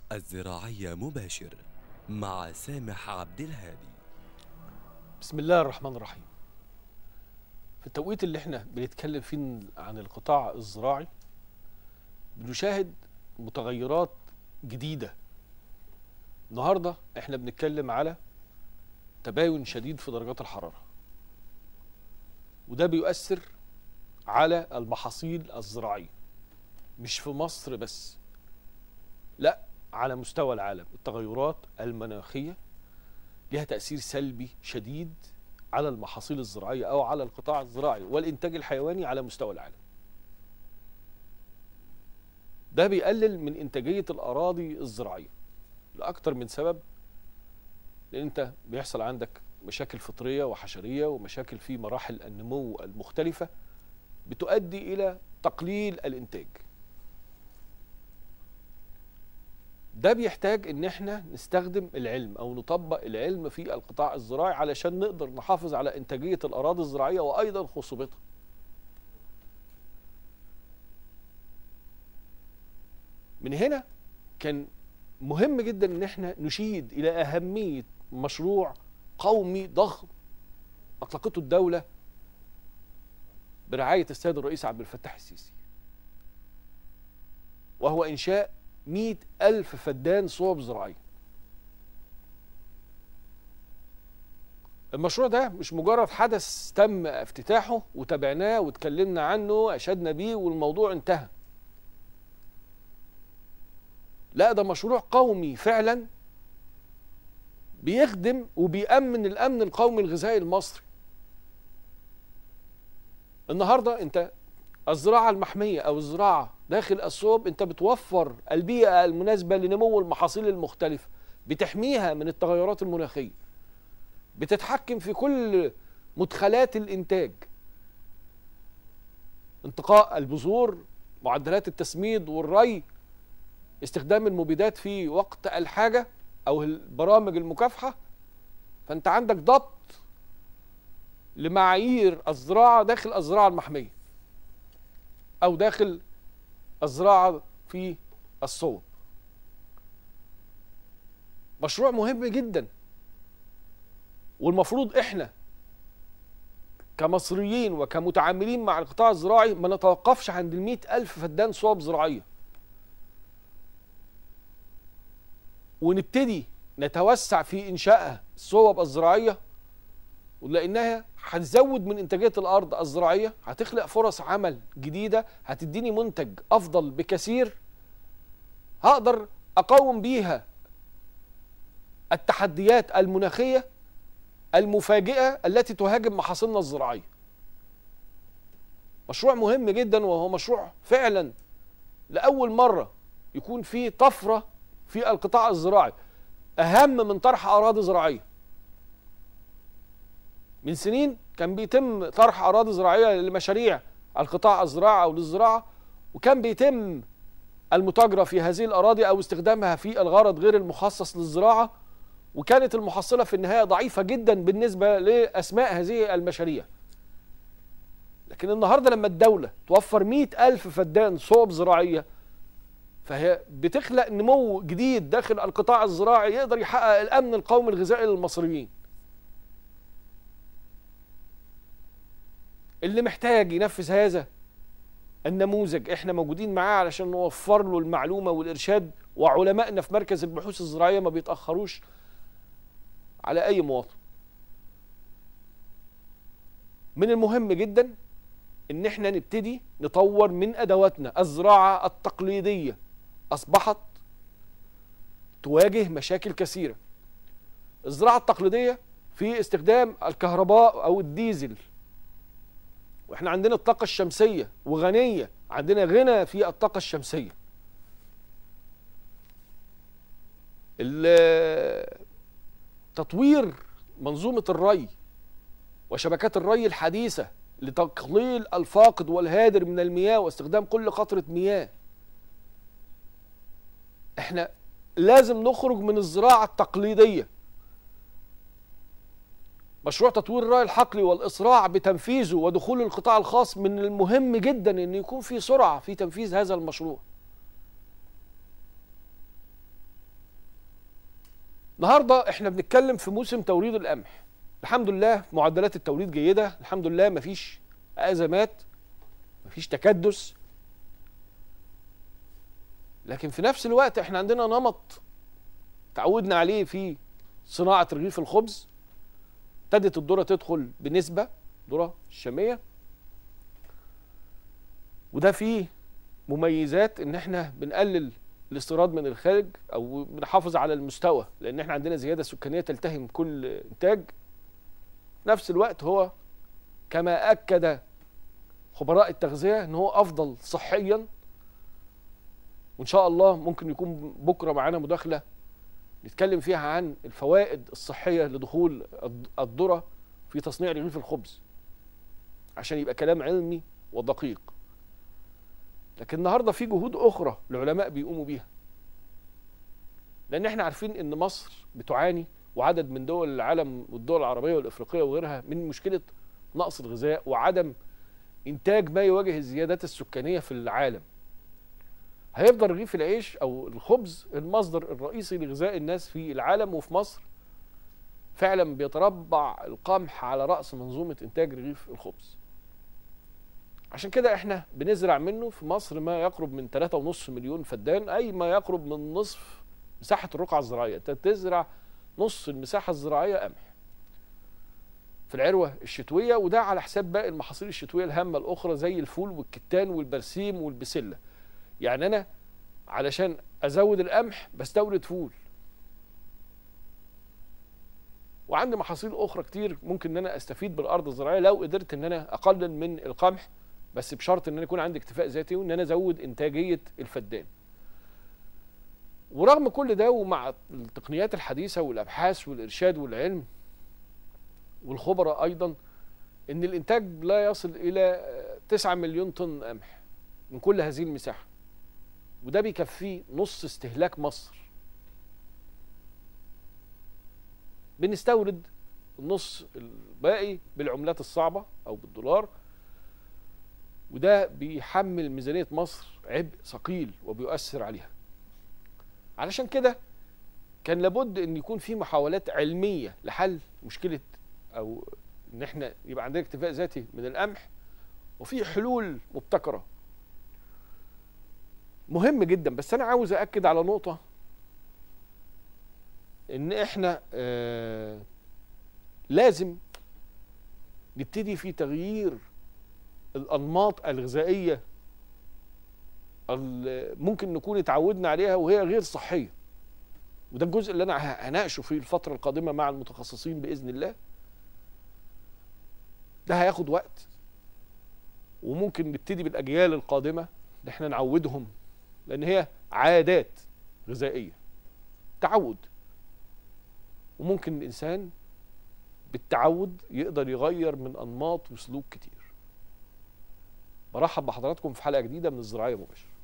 الزراعية مباشر مع سامح عبد الهادي بسم الله الرحمن الرحيم في التوقيت اللي احنا بنتكلم فيه عن القطاع الزراعي بنشاهد متغيرات جديدة النهاردة احنا بنتكلم على تباين شديد في درجات الحرارة وده بيؤثر على المحاصيل الزراعية مش في مصر بس لا على مستوى العالم التغيرات المناخية لها تأثير سلبي شديد على المحاصيل الزراعية أو على القطاع الزراعي والإنتاج الحيواني على مستوى العالم ده بيقلل من إنتاجية الأراضي الزراعية لأكتر من سبب لأن أنت بيحصل عندك مشاكل فطرية وحشرية ومشاكل في مراحل النمو المختلفة بتؤدي إلى تقليل الإنتاج ده بيحتاج ان احنا نستخدم العلم او نطبق العلم في القطاع الزراعي علشان نقدر نحافظ على انتاجيه الاراضي الزراعيه وايضا خصوبتها. من هنا كان مهم جدا ان احنا نشيد الى اهميه مشروع قومي ضخم اطلقته الدوله برعايه السيد الرئيس عبد الفتاح السيسي. وهو انشاء مئة ألف فدان صوب زراعية المشروع ده مش مجرد حدث تم افتتاحه وتابعناه واتكلمنا عنه أشدنا بيه والموضوع انتهى لا ده مشروع قومي فعلا بيخدم وبيأمن الأمن القومي الغذائي المصري النهارده انت الزراعة المحمية أو الزراعة داخل الصوب أنت بتوفر البيئة المناسبة لنمو المحاصيل المختلفة بتحميها من التغيرات المناخية بتتحكم في كل مدخلات الإنتاج انتقاء البذور معدلات التسميد والري استخدام المبيدات في وقت الحاجة أو البرامج المكافحة فأنت عندك ضبط لمعايير الزراعة داخل الزراعة المحمية او داخل الزراعه في الصوب مشروع مهم جدا والمفروض احنا كمصريين وكمتعاملين مع القطاع الزراعي ما نتوقفش عند المئة ألف فدان صوب زراعية ونبتدي نتوسع في إنشائها الصوب الزراعية ولانها هتزود من انتاجيه الارض الزراعيه هتخلق فرص عمل جديده هتديني منتج افضل بكثير هقدر اقاوم بيها التحديات المناخيه المفاجئه التي تهاجم محاصيلنا الزراعيه مشروع مهم جدا وهو مشروع فعلا لاول مره يكون فيه طفره في القطاع الزراعي اهم من طرح اراضي زراعيه من سنين كان بيتم طرح اراضي زراعيه لمشاريع القطاع الزراعي او للزراعه وكان بيتم المتاجره في هذه الاراضي او استخدامها في الغرض غير المخصص للزراعه وكانت المحصله في النهايه ضعيفه جدا بالنسبه لاسماء هذه المشاريع لكن النهارده لما الدوله توفر مئة ألف فدان صوب زراعيه فهي بتخلق نمو جديد داخل القطاع الزراعي يقدر يحقق الامن القومي الغذائي للمصريين اللي محتاج ينفذ هذا النموذج احنا موجودين معاه علشان نوفر له المعلومه والارشاد وعلمائنا في مركز البحوث الزراعيه ما بيتاخروش على اي مواطن من المهم جدا ان احنا نبتدي نطور من ادواتنا الزراعه التقليديه اصبحت تواجه مشاكل كثيره الزراعه التقليديه في استخدام الكهرباء او الديزل واحنا عندنا الطاقة الشمسية وغنية عندنا غنى في الطاقة الشمسية تطوير منظومة الري وشبكات الري الحديثة لتقليل الفاقد والهادر من المياه واستخدام كل قطرة مياه احنا لازم نخرج من الزراعة التقليدية مشروع تطوير الرأي الحقلي والإسراع بتنفيذه ودخول القطاع الخاص من المهم جدا أن يكون في سرعة في تنفيذ هذا المشروع النهارده احنا بنتكلم في موسم توريد القمح الحمد لله معدلات التوريد جيده الحمد لله مفيش ازمات مفيش تكدس لكن في نفس الوقت احنا عندنا نمط تعودنا عليه في صناعه رغيف الخبز ابتدت الذره تدخل بنسبه ذره الشاميه وده فيه مميزات ان احنا بنقلل الاستيراد من الخارج او بنحافظ على المستوى لان احنا عندنا زياده سكانيه تلتهم كل انتاج نفس الوقت هو كما اكد خبراء التغذيه ان هو افضل صحيا وان شاء الله ممكن يكون بكره معانا مداخله نتكلم فيها عن الفوائد الصحيه لدخول الذره في تصنيع رغيف الخبز عشان يبقى كلام علمي ودقيق لكن النهارده في جهود اخرى العلماء بيقوموا بيها لان احنا عارفين ان مصر بتعاني وعدد من دول العالم والدول العربيه والافريقيه وغيرها من مشكله نقص الغذاء وعدم انتاج ما يواجه الزيادات السكانيه في العالم هيفضل رغيف العيش او الخبز المصدر الرئيسي لغذاء الناس في العالم وفي مصر فعلا بيتربع القمح على راس منظومه انتاج رغيف الخبز عشان كده احنا بنزرع منه في مصر ما يقرب من 3.5 مليون فدان اي ما يقرب من نصف مساحه الرقعه الزراعيه انت تزرع نص المساحه الزراعيه قمح في العروه الشتويه وده على حساب باقي المحاصيل الشتويه الهامه الاخرى زي الفول والكتان والبرسيم والبسله يعني انا علشان ازود القمح بستورد فول وعندي محاصيل اخرى كتير ممكن ان انا استفيد بالارض الزراعيه لو قدرت ان انا اقلل من القمح بس بشرط ان انا يكون عندي اكتفاء ذاتي وان انا ازود انتاجيه الفدان ورغم كل ده ومع التقنيات الحديثه والابحاث والارشاد والعلم والخبراء ايضا ان الانتاج لا يصل الى 9 مليون طن قمح من كل هذه المساحه وده بيكفيه نص استهلاك مصر بنستورد النص الباقي بالعملات الصعبه او بالدولار وده بيحمل ميزانيه مصر عبء ثقيل وبيؤثر عليها علشان كده كان لابد ان يكون في محاولات علميه لحل مشكله او ان احنا يبقى عندنا اكتفاء ذاتي من القمح وفي حلول مبتكره مهم جدا بس انا عاوز اكد على نقطه ان احنا آه لازم نبتدي في تغيير الانماط الغذائيه ممكن نكون اتعودنا عليها وهي غير صحيه وده الجزء اللي انا هناقشه في الفتره القادمه مع المتخصصين باذن الله ده هياخد وقت وممكن نبتدي بالاجيال القادمه ان احنا نعودهم لان هي عادات غذائيه تعود وممكن الانسان بالتعود يقدر يغير من انماط وسلوك كتير برحب بحضراتكم في حلقه جديده من الزراعيه مباشر